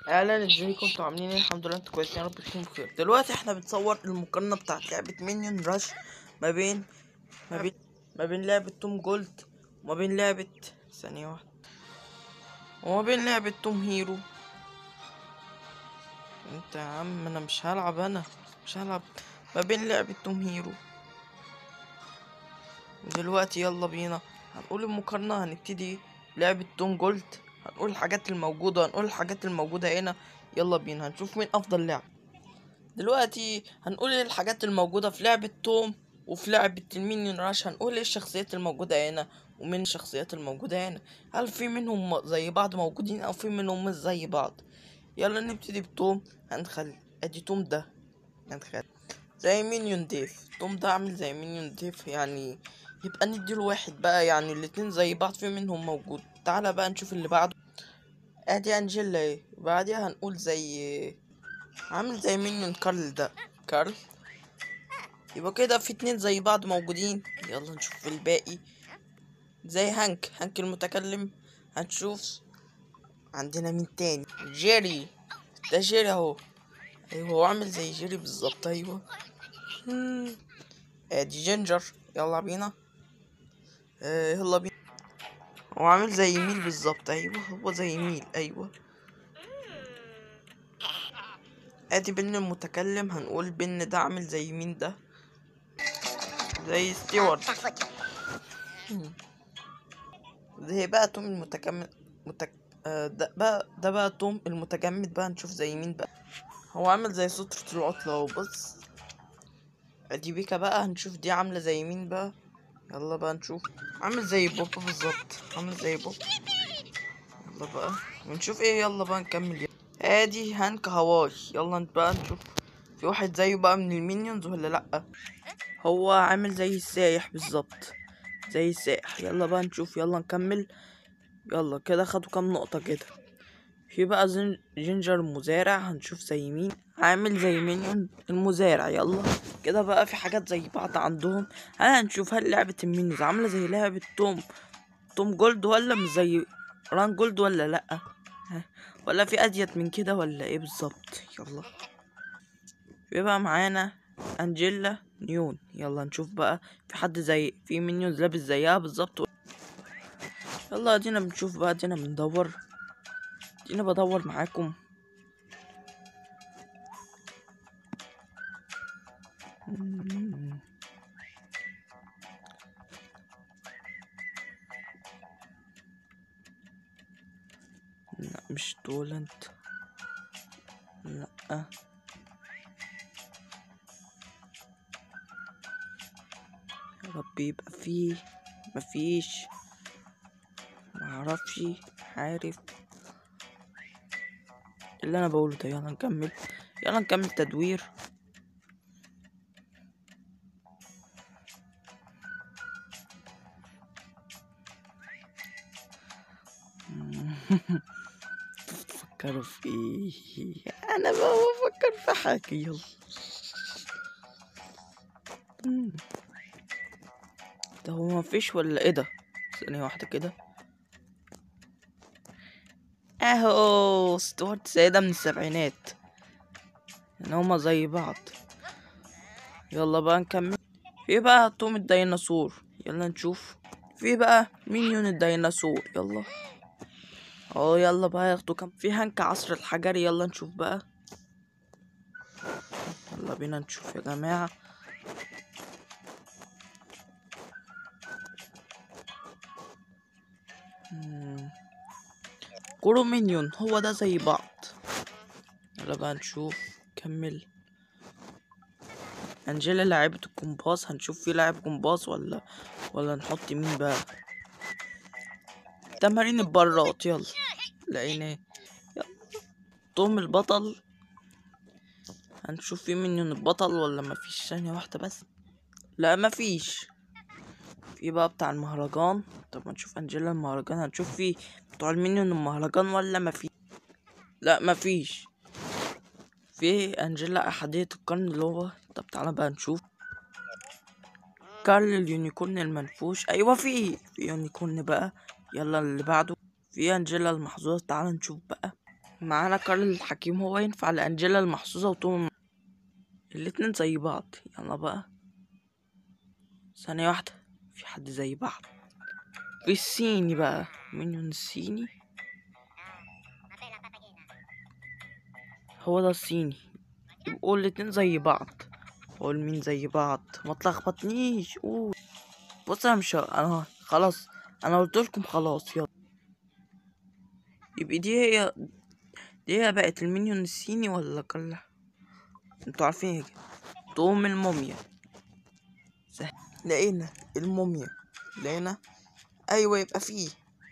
اهلا ازيكم انتوا عاملين ايه الحمد لله انتوا كويسين يا رب تكونوا بخير دلوقتي احنا بنصور المقارنه بتاعت لعبه مينيون راش ما بين ما بين ما بين لعبه توم جولد وما بين لعبه ثانيه واحده وما بين لعبه توم هيرو انت يا عم انا مش هلعب انا مش هلعب ما بين لعبه توم هيرو دلوقتي يلا بينا هنقول المقارنه هنبتدي لعبه توم جولد هنقول الحاجات الموجودة هنقول الحاجات الموجودة هنا يلا بينا هنشوف مين أفضل لاعب دلوقتي هنقول ايه الحاجات الموجودة في لعبة توم وفي لعبة المينيون راش هنقول ايه الشخصيات الموجودة هنا ومن الشخصيات الموجودة هنا هل في منهم زي بعض موجودين أو في منهم مش زي بعض يلا نبتدي بتوم هنخلي ادي توم ده هنخلي زي مينيون ديف توم ده عامل زي مينيون ديف يعني يبقى نديله واحد بقى يعني الاتنين زي بعض في منهم موجود تعالى بقى نشوف اللي بعده ادي انجيلا ايه بعديها هنقول زي عامل زي مينيون كارل ده كارل يبقى كده في اتنين زي بعض موجودين يلا نشوف الباقي زي هانك هانك المتكلم هنشوف عندنا مين تاني جيري ده جيري اهو ايوه هو عامل زي جيري بالظبط ايوه مم. ادي جينجر يلا بينا آه يلا بينا هو عامل زي ميل بالظبط ايوه هو زي ميل ايوه ادي بن المتكلم هنقول بن ده عامل زي مين ده زي ستيوارد مم. زي بقى توم المتكمل متك... آه ده بقى ده بقى توم المتجمد بقى نشوف زي مين بقى هو عامل زي سترة العطلة اهو بص ادي بيكا بقى هنشوف دي عاملة زي مين بقى يلا بقى نشوف عامل زي بوبا بالظبط عامل زي بوبا يلا بقى ونشوف ايه يلا بقى نكمل يلا. ادي هانك هواي يلا بقى نشوف في واحد زيه بقى من المينيونز ولا لأ هو عامل زي السايح بالظبط زي السايح يلا بقى نشوف يلا نكمل يلا كده خدوا كام نقطة كده في بقى زن- جينجر مزارع هنشوف زي مين عامل زي مينيون المزارع يلا كده بقى في حاجات زي بعض عندهم هل هنشوف هل لعبة المينيونز عاملة زي لعبة توم توم جولد ولا مش زي ران جولد ولا لأ ها؟ ولا في أزيد من كده ولا ايه بالظبط يلا في بقى معانا أنجيلا نيون يلا نشوف بقى في حد زي في مينيونز لابس زيها بالظبط يلا ادينا بنشوف بقى ادينا بندور ادينا بدور معاكم مم. لا مش دول انت لا يا رب يبقى فيه مفيش معرفش عارف اللي انا بقوله ده يلا نكمل يلا نكمل تدوير تفكروا في ايه انا بقى بفكر في حاجة يلا مم. ده هو مفيش ولا ايه ده ثانية واحدة كده اهو ستوارت سيدة من السبعينات ان هما زي بعض يلا بقى نكمل في بقى توم الديناصور يلا نشوف في بقى مينيون الديناصور يلا اه يلا بقى ياخدوا كام في هنك عصر الحجري يلا نشوف بقى يلا بينا نشوف يا جماعة مم. كورو مينيون هو ده زي بعض يلا بقى نشوف كمل انجيلا لاعبة الجمباز هنشوف في لاعب جمباز ولا ولا نحط مين بقى تمارين البرات يلا لقيناه يلا توم البطل هنشوف في مينيون البطل ولا مفيش ثانية واحدة بس لا مفيش في بقى بتاع المهرجان طب ما نشوف انجيلا المهرجان هنشوف في بتوع المينيون المهرجان ولا مفيش لا مفيش في انجيلا احدية القرن اللي هو طب تعالى بقى نشوف كارل اليونيكورن المنفوش ايوه في في يونيكورن بقى يلا اللي بعده في انجيلا المحظوظة تعالى نشوف بقى معانا كارل الحكيم هو ينفع لأنجيلا المحظوظة وتوم الم- الاتنين زي بعض يلا بقى ثانية واحدة في حد زي بعض في الصيني بقى مين الصيني هو ده الصيني يبقوا الاتنين زي بعض قول مين زي بعض ما تلخبطنيش قول بص انا مش ه- انا خلاص انا قلت لكم خلاص يلا يبقى دي هي دي هي بقت المنيون الصيني ولا كلا انتوا عارفين هيك توم الموميا سهل. لقينا الموميا لقينا ايوه يبقى فيه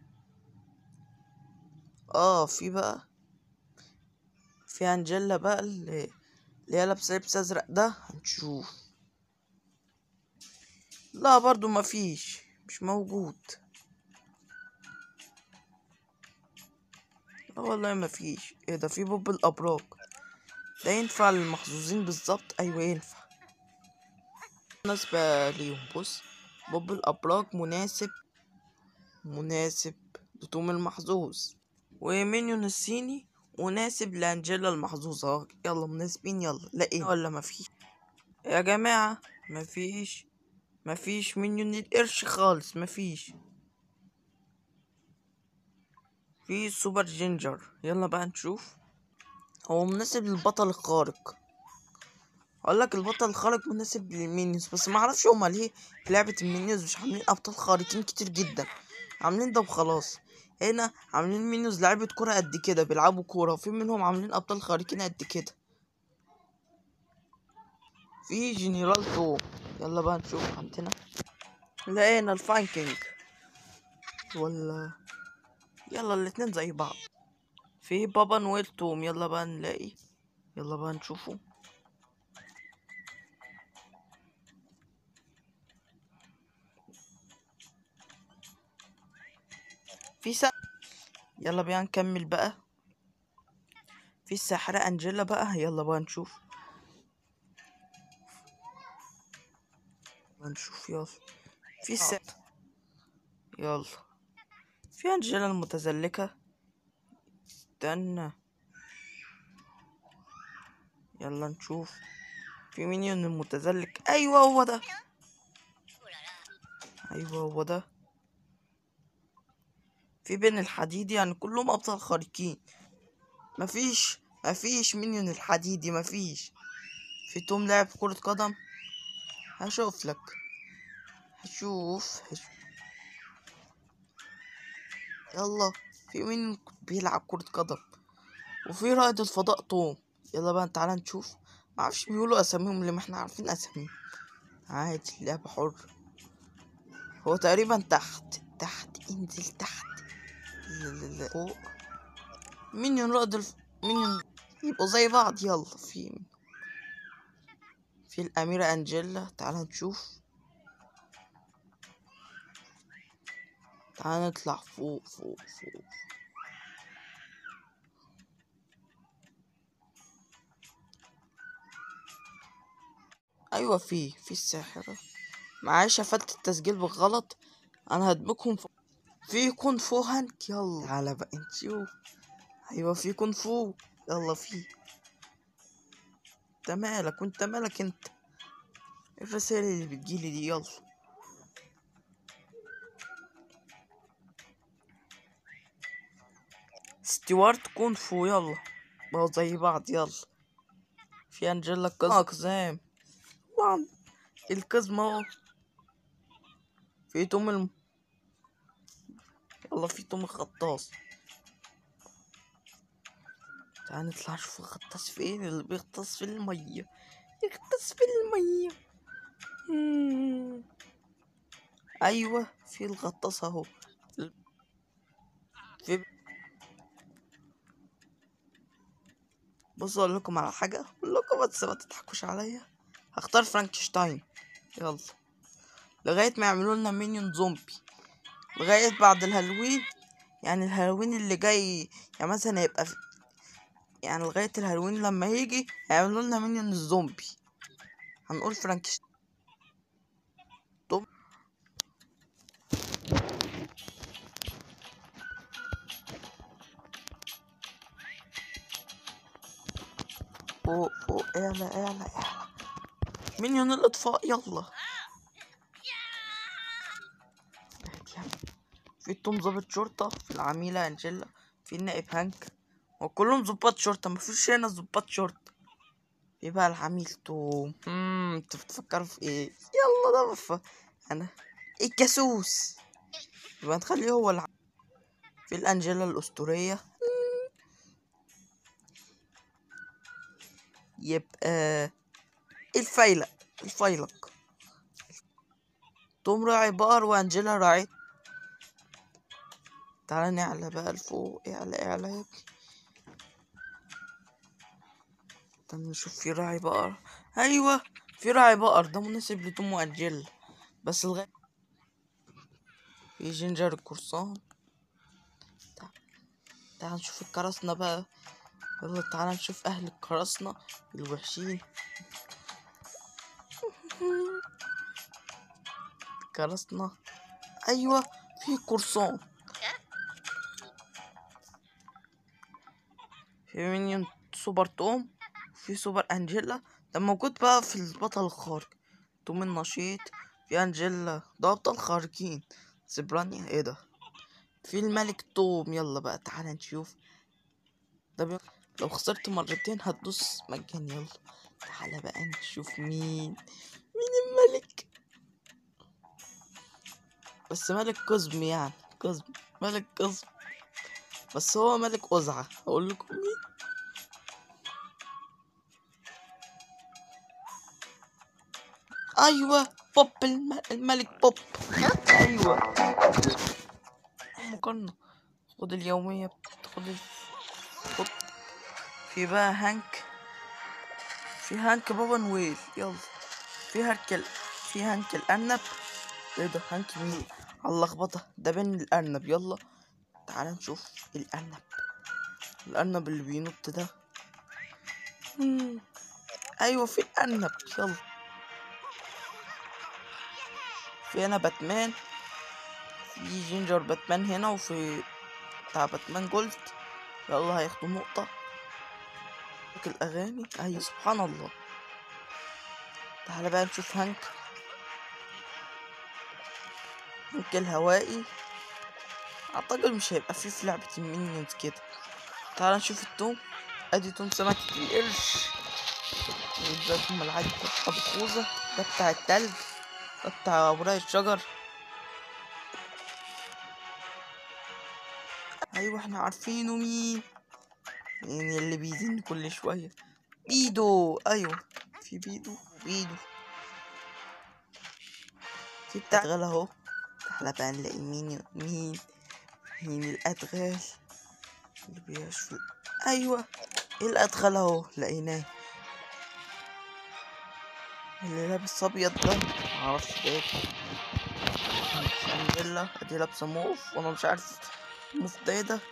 اه في بقى في انجيلا بقى اللي اللي هي لابسه لبس ازرق ده هنشوف لا برضو مفيش مش موجود لا والله مفيش ايه ده في بوب الابراج ده ينفع للمحظوظين بالظبط ايوه ينفع مناسبة ليهم بص بوب الابراج مناسب مناسب لتوم المحظوظ ومينيون الصيني مناسب لانجيلا المحظوظة يلا مناسبين يلا لقينا ولا مفيش يا جماعة مفيش مفيش مينيون القرش خالص مفيش في سوبر جينجر يلا بقى نشوف هو مناسب للبطل الخارق اقول لك البطل الخارق مناسب للمينيونز بس ما اعرفش هما ليه في لعبة المينيونز مش عاملين ابطال خارقين كتير جدا عاملين ده وخلاص هنا عاملين مينيونز لعيبة كورة قد كده بيلعبوا كورة وفي منهم عاملين ابطال خارقين قد كده في جنرال تو يلا بقى نشوف عندنا لقينا الفاين كينج ولا يلا الاتنين زي بعض في بابا نويل توم يلا بقى نلاقي يلا بقى نشوفه في سا... يلا بينا نكمل بقى في الساحرة أنجيلا بقى يلا بقى نشوف نشوف يلا في السا... يلا في أنجيلا المتزلكة استنى يلا نشوف في مينيون المتزلك أيوة هو ده أيوة هو ده في بين الحديدي يعني كلهم أبطال خارقين مفيش مفيش مينيون الحديدي مفيش في توم لاعب كرة قدم هشوف لك هشوف, هشوف. يلا في مين بيلعب كرة قدم وفي رائد الفضاء توم يلا بقى تعالى نشوف معرفش بيقولوا أساميهم اللي ما احنا عارفين أساميهم عادي اللعبة حر هو تقريبا تحت تحت انزل تحت لا لا لا فوق مين رائد الف... مين يبقوا زي بعض يلا في في الأميرة أنجيلا تعالى نشوف تعالى نطلع فوق فوق فوق أيوة في في الساحرة معلش قفلت التسجيل بالغلط أنا هدمجهم في في كون فو هانك يلا تعالى بقى نشوف أيوة في كون فو يلا في انت مالك وانت مالك انت الرسائل اللي بتجيلي دي يلا ستيوارت كون فو يلا بقوا زي بعض يلا في انجيلا قزم اقزام طبعا القزم اهو في توم الم... يلا في توم الغطاس تعال نطلع نشوف الغطاس فين اللي بيغطس في المية يغطس في المية مم. ايوه في الغطاس اهو في بصوا اقول لكم على حاجه اقول لكم بس ما تضحكوش عليا هختار فرانكشتاين يلا لغايه ما يعملوا لنا مينيون زومبي لغايه بعد الهالوين يعني الهالوين اللي جاي يعني مثلا هيبقى في يعني لغايه الهالوين لما يجي هيعملوا لنا مينيون الزومبي هنقول فرانكشتاين طب فوق فوق اعلى اعلى اعلى مليون الاطفاء يلا بعد يلا. في توم ضابط شرطة في العميلة انجيلا في النائب هانك وكلهم ضباط شرطة مفيش هنا ضباط شرطة في بقى العميل توم امم انتوا بتفكروا في ايه يلا ده بف... انا الجاسوس يبقى نخليه هو الع... في الانجيلا الاسطورية مم. يبقى الفيلق الفيلق توم راعي بقر وانجيلا راعي تعالى نعلى بقى لفوق اعلى اعلى يا ابني طب نشوف في راعي بقر ايوه في راعي بقر ده مناسب لتوم وانجيلا بس الغ في جينجر القرصان تع- تعال نشوف القراصنة بقى يلا تعال نشوف اهل القراصنة الوحشين قراصنة ايوه في قرصان في مينيون سوبر توم في سوبر انجيلا ده موجود بقى في البطل الخارق توم النشيط في انجيلا ده ابطال خارقين سبرانيا ايه ده في الملك توم يلا بقى تعالى نشوف ده بي... لو خسرت مرتين هتدوس مجاني يلا تعالى بقى نشوف مين مين الملك بس ملك قزم يعني قزم ملك قزم بس هو ملك قزعة اقول لكم مين ايوه بوب الم... الملك بوب ايوه مقارنة خد اليومية خد ال... خد في بقى هانك في هانك بابا نويل يلا في هركل في هانك الأرنب ايه ده هانك مين على اللخبطة ده بين الأرنب يلا تعال نشوف الأرنب الأرنب اللي بينط ده مم. أيوة في الأرنب يلا في هنا باتمان في جينجر باتمان هنا وفي بتاع باتمان جولد يلا هياخدوا نقطة فك الأغاني أيوة سبحان الله تعالى بقى نشوف هانك هانك الهوائي أعتقد مش هيبقى فيه في لعبة المينيونز كده تعالى نشوف التوم أدي توم سمكة القرش ازيكم العادي بتاع بخوذة ده بتاع التلج ده بتاع أوراق الشجر أيوة احنا عارفينه مين مين اللي بيزن كل شوية بيدو أيوة في بيدو بيدو في بتاع أدغال أهو تعالى بقى نلاقي مين مين مين الأدغال اللي بيشفي أيوة الأدغال أهو لقيناه اللي لابس أبيض ده معرفش ده ايه سندريلا ادي لابسة موف وانا مش عارف موف ده ايه ده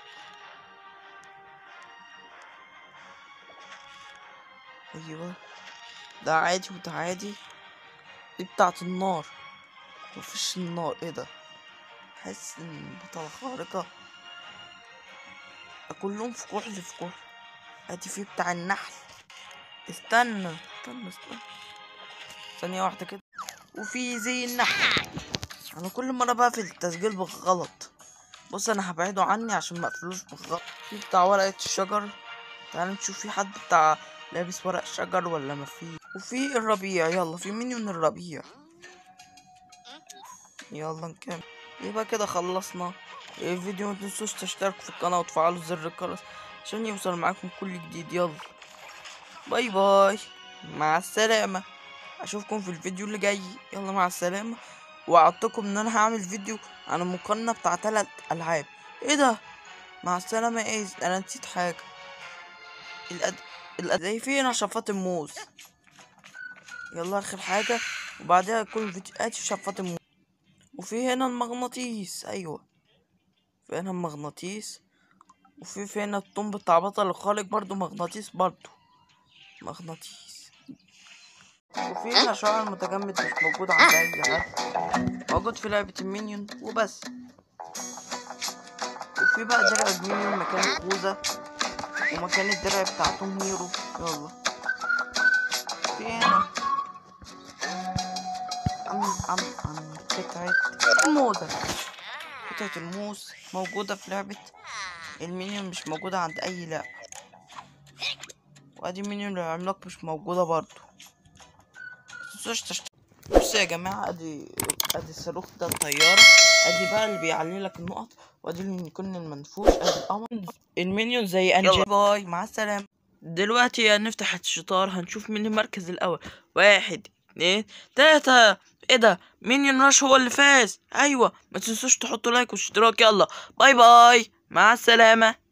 ايوه ده عادي وده عادي دي بتاعت النار مفيش النار ايه ده حاسس ان بطلة خارقة ده كلهم في كحل في كحل ادي في بتاع النحل استنى استنى استنى ثانية واحدة كده وفي زي النحل انا كل مرة بقفل التسجيل بالغلط بص انا هبعده عني عشان ما اقفلوش بالغلط في بتاع ورقة الشجر تعال نشوف في حد بتاع لابس ورق شجر ولا ما في وفي الربيع يلا في مينيون الربيع يلا نكمل يبقى كده خلصنا الفيديو متنسوش تشتركوا في القناة وتفعلوا زر الجرس عشان يوصل معاكم كل جديد يلا باي باي مع السلامة اشوفكم في الفيديو اللي جاي يلا مع السلامة وعدتكم ان انا هعمل فيديو عن المقارنة بتاع تلات العاب ايه ده مع السلامة ايه انا نسيت حاجة الأد... الأد... زي في هنا شفاط الموز يلا اخر حاجة وبعدها كل فيديوهات شفاط الموز وفي هنا المغناطيس ايوه في هنا المغناطيس وفي في هنا الطن بتاع بطل الخالق برضو مغناطيس برضو مغناطيس وفي هنا شعر متجمد مش موجود عند اي حد موجود في لعبة المينيون وبس وفي بقى درع المينيون مكان الخوذة ومكان الدرع بتاعتهم هيرو يلا في إيه هنا عم عم عم قطعة الموزة قطعة الموز موجودة في لعبة المينيون مش موجودة عند أي لعبة وأدي مينيون العملاق مش موجودة برضو متنسوش تشت- بصوا يا جماعة أدي أدي الصاروخ ده الطيارة أدي بقى اللي بيعلي لك النقط وأدي اليونيكورن المنفوش أدي القمر المينيون زي أنجل باي مع السلامة دلوقتي هنفتح الشطار هنشوف مين المركز الأول واحد اتنين تلاتة ايه ده مينيون راش هو اللي فاز ايوه ما تنسوش تحطوا لايك واشتراك يلا باي باي مع السلامة